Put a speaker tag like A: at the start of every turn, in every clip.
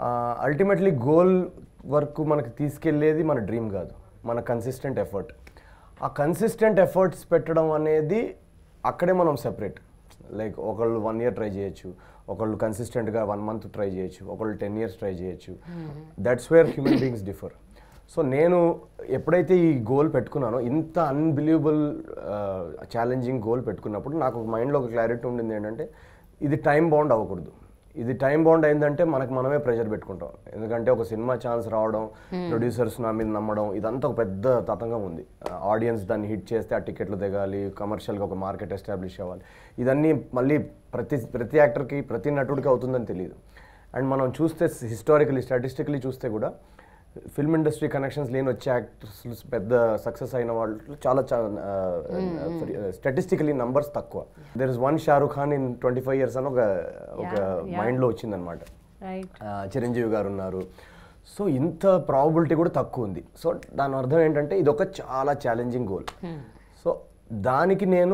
A: Ultimately goal వరకు మనకి తీసుకెళ్లేది మన డ్రీమ్ కాదు మన కన్సిస్టెంట్ ఎఫర్ట్ ఆ కన్సిస్టెంట్ ఎఫర్ట్స్ పెట్టడం అనేది అక్కడే మనం సెపరేట్ లైక్ ఒకళ్ళు వన్ ఇయర్ ట్రై చేయొచ్చు ఒకళ్ళు కన్సిస్టెంట్గా వన్ మంత్ ట్రై చేయొచ్చు ఒకళ్ళు టెన్ ఇయర్స్ ట్రై చేయొచ్చు that's where human beings differ so నేను ఎప్పుడైతే ఈ గోల్ పెట్టుకున్నానో ఇంత అన్బిలీవబుల్ ఛాలెంజింగ్ గోల్ పెట్టుకున్నప్పుడు నాకు మైండ్లో ఒక క్లారిటీ ఉండింది ఏంటంటే ఇది టైం బౌండ్ అవ్వకూడదు ఇది టైం బౌండ్ అయిందంటే మనకు మనమే ప్రెషర్ పెట్టుకుంటాం ఎందుకంటే ఒక సినిమా ఛాన్స్ రావడం ప్రొడ్యూసర్స్ నా మీద నమ్మడం ఇదంతా ఒక పెద్ద తతంగం ఉంది ఆడియన్స్ దాన్ని హిట్ చేస్తే ఆ టికెట్లు దిగాలి కమర్షియల్గా ఒక మార్కెట్ ఎస్టాబ్లిష్ అవ్వాలి ఇదన్నీ మళ్ళీ ప్రతి ప్రతి యాక్టర్కి ప్రతి నటుడికి అవుతుందని తెలియదు అండ్ మనం చూస్తే హిస్టారికలీ స్టాటిస్టికలీ చూస్తే కూడా ఫిల్మ్ ఇండస్ట్రీ కనెక్షన్స్ లేని వచ్చే యాక్టర్స్ పెద్ద సక్సెస్ అయిన వాళ్ళు చాలా స్టాటిస్టికలీ నంబర్స్ తక్కువ there is one Shahrukh Khan in twenty five years అని ఒక ఒక మైండ్లో వచ్చిందనమాట
B: రైట్
A: ఆ, చిరంజీవి గారు ఉన్నారు సో ఇంత ప్రాబిలిటీ కూడా తక్కువ ఉంది సో దాని అర్థం ఏంటంటే ఇది ఒక చాలా ఛాలెంజింగ్ గోల్ సో దానికి నేను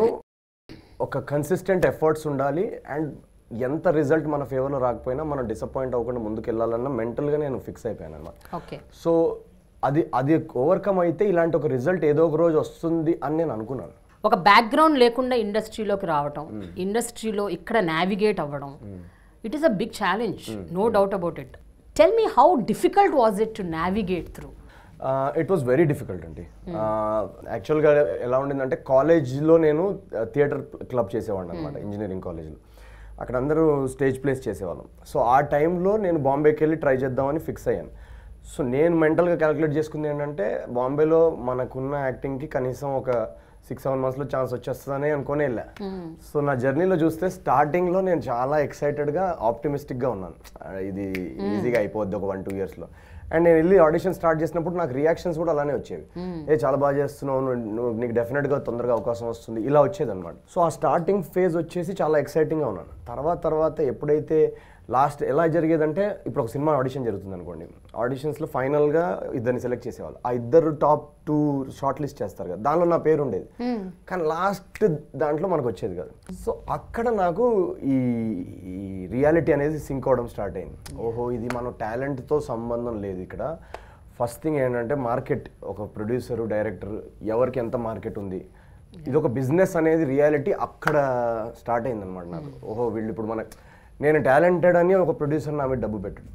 A: ఒక కన్సిస్టెంట్ ఎఫర్ట్స్ ఉండాలి అండ్ ఎంత రిజల్ట్ మన ఫేవర్లో రాకపోయినా మనం డిసప్పాయింట్ అవ్వకుండా ముందుకు వెళ్ళాలన్న మెంటల్గా నేను ఫిక్స్ అయిపోయాను అనమాట
B: ఓకే
A: సో అది అది ఓవర్కమ్ అయితే ఇలాంటి ఒక రిజల్ట్ ఏదో ఒక రోజు వస్తుంది అని నేను అనుకున్నాను
B: ఒక బ్యాక్గ్రౌండ్ లేకుండా ఇండస్ట్రీలోకి రావటం ఇండస్ట్రీలో ఇక్కడ నావిగేట్ అవ్వడం it is a big challenge no doubt about it tell me how difficult was it to navigate through
A: it was very difficult అండి యాక్చువల్గా ఎలా ఉండిందంటే కాలేజ్లో నేను థియేటర్ క్లబ్ చేసేవాడిని అనమాట ఇంజనీరింగ్ కాలేజ్లో అక్కడ అందరూ స్టేజ్ ప్లేస్ చేసేవాళ్ళం సో ఆ టైంలో నేను బాంబేకి వెళ్ళి ట్రై చేద్దామని ఫిక్స్ అయ్యాను సో నేను మెంటల్గా క్యాలిక్యులేట్ చేసుకుంది ఏంటంటే బాంబేలో మనకున్న యాక్టింగ్కి కనీసం ఒక సిక్స్ సెవెన్ మంత్స్లో ఛాన్స్ వచ్చేస్తుందని అనుకుని వెళ్ళా సో నా జర్నీలో చూస్తే స్టార్టింగ్లో నేను చాలా ఎక్సైటెడ్గా ఆప్టిమిస్టిక్గా ఉన్నాను ఆ, ఇది ఈజీగా అయిపోద్ది ఒక వన్ టూ ఇయర్స్లో అండ్ నేను వెళ్ళి ఆడిషన్ స్టార్ట్ చేసినప్పుడు నాకు రియాక్షన్స్ కూడా అలానే వచ్చేవి ఏ చాలా బాగా చేస్తున్నావు నువ్వు నువ్వు నీకు డెఫినెట్గా తొందరగా అవకాశం వస్తుంది ఇలా వచ్చేది అనమాట సో ఆ స్టార్టింగ్ ఫేజ్ వచ్చేసి చాలా ఎక్సైటింగ్గా ఉన్నాను తర్వాత తర్వాత ఎప్పుడైతే లాస్ట్ ఎలా జరిగేదంటే ఇప్పుడు ఒక సినిమా ఆడిషన్ జరుగుతుంది అనుకోండి ఆడిషన్స్లో ఫైనల్గా ఇద్దరిని సెలెక్ట్ చేసేవాళ్ళు ఆ ఇద్దరు టాప్ టూ షార్ట్ లిస్ట్ చేస్తారు కదా దానిలో నా పేరు ఉండేది కానీ లాస్ట్ దాంట్లో మనకు వచ్చేది కాదు సో అక్కడ నాకు ఈ ఈ రియాలిటీ అనేది సింక్ అవడం స్టార్ట్ అయింది ఓహో ఇది మన టాలెంట్తో సంబంధం లేదు ఇక్కడ ఫస్ట్ థింగ్ ఏంటంటే మార్కెట్ ఒక ప్రొడ్యూసరు డైరెక్టర్ ఎవరికి ఎంత మార్కెట్ ఉంది ఇది ఒక బిజినెస్ అనేది రియాలిటీ అక్కడ స్టార్ట్ అయిందనమాట నాకు ఓహో వీళ్ళు ఇప్పుడు మన నేను టాలెంటెడ్ అని ఒక ప్రొడ్యూసర్ నా మీద డబ్బు పెట్టాడు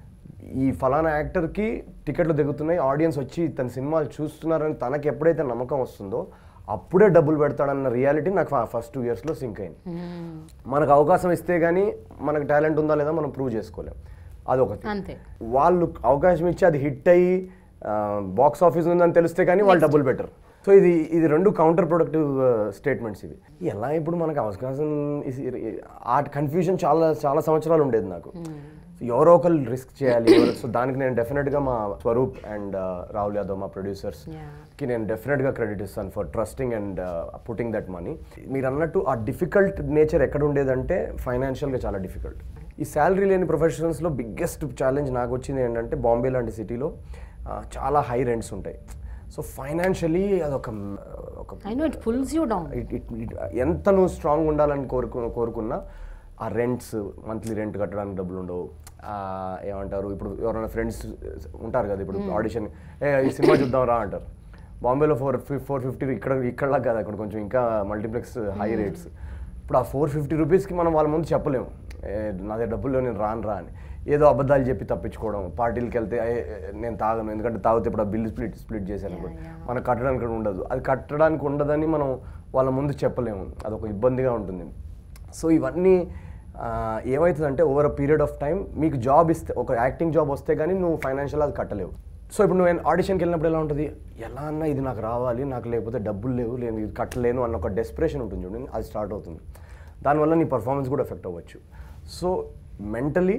A: ఈ ఫలానా యాక్టర్కి టికెట్లు దిగుతున్నాయి ఆడియన్స్ వచ్చి తన సినిమాలు చూస్తున్నారని తనకి ఎప్పుడైతే నమ్మకం వస్తుందో అప్పుడే డబ్బులు పెడతాడన్న రియాలిటీ నాకు ఫస్ట్ టూ ఇయర్స్లో సింక్ అయింది మనకు అవకాశం ఇస్తే కానీ మనకు టాలెంట్ ఉందా లేదా మనం ప్రూవ్ చేసుకోలేం అదొకటి
B: అంతే
A: వాళ్ళు అవకాశం ఇచ్చి అది హిట్ అయ్యి బాక్స్ ఆఫీస్ ఉందని తెలిస్తే కానీ వాళ్ళు డబ్బులు పెట్టరు సో ఇది ఇది రెండు కౌంటర్ ప్రొడక్టివ్ స్టేట్మెంట్స్ ఇవి ఎలా ఇప్పుడు మనకు అవకాశం ఇసి- ఆ కన్ఫ్యూజన్ చాలా చాలా సంవత్సరాలు ఉండేది నాకు ఎవరో ఒకరు రిస్క్ చేయాలి ఎవరో- సో దానికి నేను డెఫినెట్గా మా స్వరూప్ అండ్ రాహుల్ యాదవ్ మా ప్రొడ్యూసర్స్ కి నేను డెఫినెట్గా క్రెడిట్ ఇస్తాను for trusting and putting that money మీరు అన్నట్టు ఆ డిఫికల్ట్ నేచర్ ఎక్కడ ఉండేదంటే ఫైనాన్షియల్గా చాలా డిఫికల్ట్ ఈ శాలరీ లేని ప్రొఫెషనల్స్లో బిగ్గెస్ట్ ఛాలెంజ్ నాకు వచ్చింది ఏంటంటే బాంబే లాంటి సిటీలో చాలా హై రెంట్స్ ఉంటాయి సో ఫైనాన్షియలీ అదొక ఒక
B: I know it pulls you down
A: it it it- ఎంత నువ్వు స్ట్రాంగ్ ఉండాలని కోరుకు కోరుకున్నా ఆ రెంట్స్ మంత్లీ రెంట్ కట్టడానికి డబ్బులు ఉండవు ఆ, ఏమంటారు ఇప్పుడు ఎవరైనా ఫ్రెండ్స్ ఉంటారు కదా ఇప్పుడు ఆడిషన్ ఏ ఈ సినిమా చూద్దాం రా అంటారు బాంబేలో ఫోర్ ఫోర్ ఫిఫ్టీ ఇక్కడ ఇక్కడలా కదా అక్కడ కొంచెం ఇంకా మల్టీప్లెక్స్ హై రేట్స్ ఇప్పుడు ఆ ఫోర్ ఫిఫ్టీ రూపీస్కి మనం వాళ్ళ ముందు చెప్పలేము ఏ, నా దగ్గర డబ్బులు లేవు, నేను రాను రా అని ఏదో అబద్ధాలు చెప్పి తప్పించుకోవడం పార్టీలకి వెళ్తే "ఏ, ఏ, నేను తాగను ఎందుకంటే తాగితే ఇప్పుడు ఆ బిల్ స్ప్లిట్ స్ప్లిట్ చేశాను అనుకో మనకు కట్టడానికి కూడా ఉండదు అది కట్టడానికి ఉండదని మనం వాళ్ళ ముందు చెప్పలేము అదొక ఇబ్బందిగా ఉంటుంది సో ఇవన్నీ ఆ, ఏమవుతుందంటే over a period of time మీకు జాబ్ ఇస్తే ఒక యాక్టింగ్ జాబ్ వస్తే కానీ నువ్వు ఫైనాన్షియల్ అది కట్టలేవు సో ఇప్పుడు నువ్వు ఆడిషన్కి వెళ్ళినప్పుడు ఎలా ఉంటుంది ఎలా అన్నా ఇది నాకు రావాలి నాకు లేకపోతే డబ్బులు లేవు నేను ఇది కట్టలేను అన్న ఒక డెస్పిరేషన్ ఉంటుంది చూడండి అది స్టార్ట్ అవుతుంది దానివల్ల నీ పర్ఫార్మెన్స్ కూడా ఎఫెక్ట్ అవ్వచ్చు సో మెంటలీ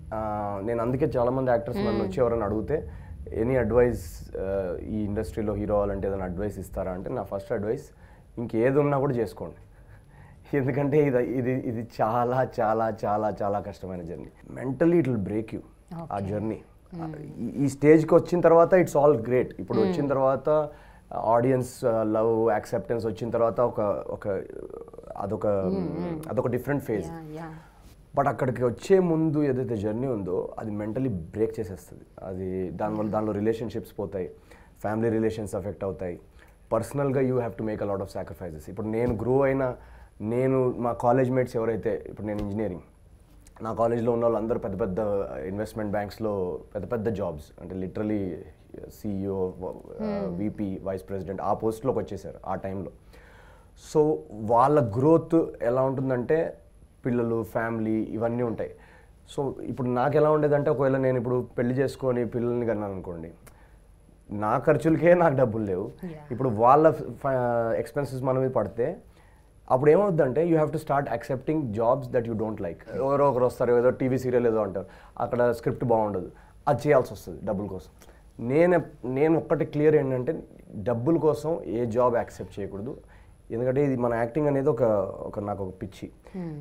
A: నేను అందుకే చాలామంది యాక్టర్స్ నన్ను వచ్చి ఎవరైనా అడిగితే ఎనీ అడ్వైస్ ఈ ఇండస్ట్రీలో హీరో అవ్వాలంటే ఏదైనా అడ్వైస్ ఇస్తారా అంటే నా ఫస్ట్ అడ్వైస్ ఇంకేది ఉన్నా కూడా చేసుకోండి ఎందుకంటే ఇది ఇది ఇది చాలా చాలా చాలా చాలా కష్టమైన journey mentally it will break you ఆ జర్నీ ఈ స్టేజ్కి వచ్చిన తర్వాత ఇట్స్ ఆల్ గ్రేట్ ఇప్పుడు వచ్చిన తర్వాత ఆడియన్స్ లవ్ యాక్సెప్టెన్స్ వచ్చిన తర్వాత ఒక ఒక అదొక అదొక డిఫరెంట్ ఫేజ్
B: యా
A: బట్ అక్కడికి వచ్చే ముందు ఏదైతే జర్నీ ఉందో అది మెంటలీ బ్రేక్ చేసేస్తుంది అది దానివల్ల దానిలో రిలేషన్షిప్స్ పోతాయి ఫ్యామిలీ రిలేషన్స్ అఫెక్ట్ అవుతాయి పర్సనల్గా you have to make a lot of sacrifices ఇప్పుడు నేను గ్రో అయిన నేను మా కాలేజ్ మేట్స్ ఎవరైతే ఇప్పుడు నేను ఇంజనీరింగ్ నా కాలేజ్లో ఉన్న వాళ్ళు అందరూ పెద్ద పెద్ద ఇన్వెస్ట్మెంట్ బ్యాంక్స్లో పెద్ద పెద్ద జాబ్స్ అంటే literally CEO VP vice president ఆ పోస్ట్లోకి వచ్చేసారు ఆ టైంలో సో వాళ్ళ గ్రోత్ ఎలా ఉంటుందంటే పిల్లలు ఫ్యామిలీ ఇవన్నీ ఉంటాయి సో ఇప్పుడు నాకు ఎలా ఉండేదంటే ఒకవేళ నేను ఇప్పుడు పెళ్లి చేసుకొని పిల్లల్ని కన్నాను అనుకోండి నా ఖర్చులకే నాకు డబ్బులు లేవు
B: Yeah.
A: ఇప్పుడు వాళ్ళ ఎక్స్పెన్సెస్ మన మీద పడితే అప్పుడు ఏమవుద్దంటే you have to start accepting jobs that you don't like ఎవరో ఒకరు వస్తారు ఏదో టీవీ సీరియల్ ఏదో అంటారు అక్కడ స్క్రిప్ట్ బాగుండదు అది చేయాల్సి వస్తుంది డబ్బుల కోసం నేను నేను ఒక్కటి క్లియర్ ఏంటంటే డబ్బుల కోసం ఏ జాబ్ యాక్సెప్ట్ చేయకూడదు ఎందుకంటే ఇది మన యాక్టింగ్ అనేది ఒక ఒక నాకు ఒక పిచ్చి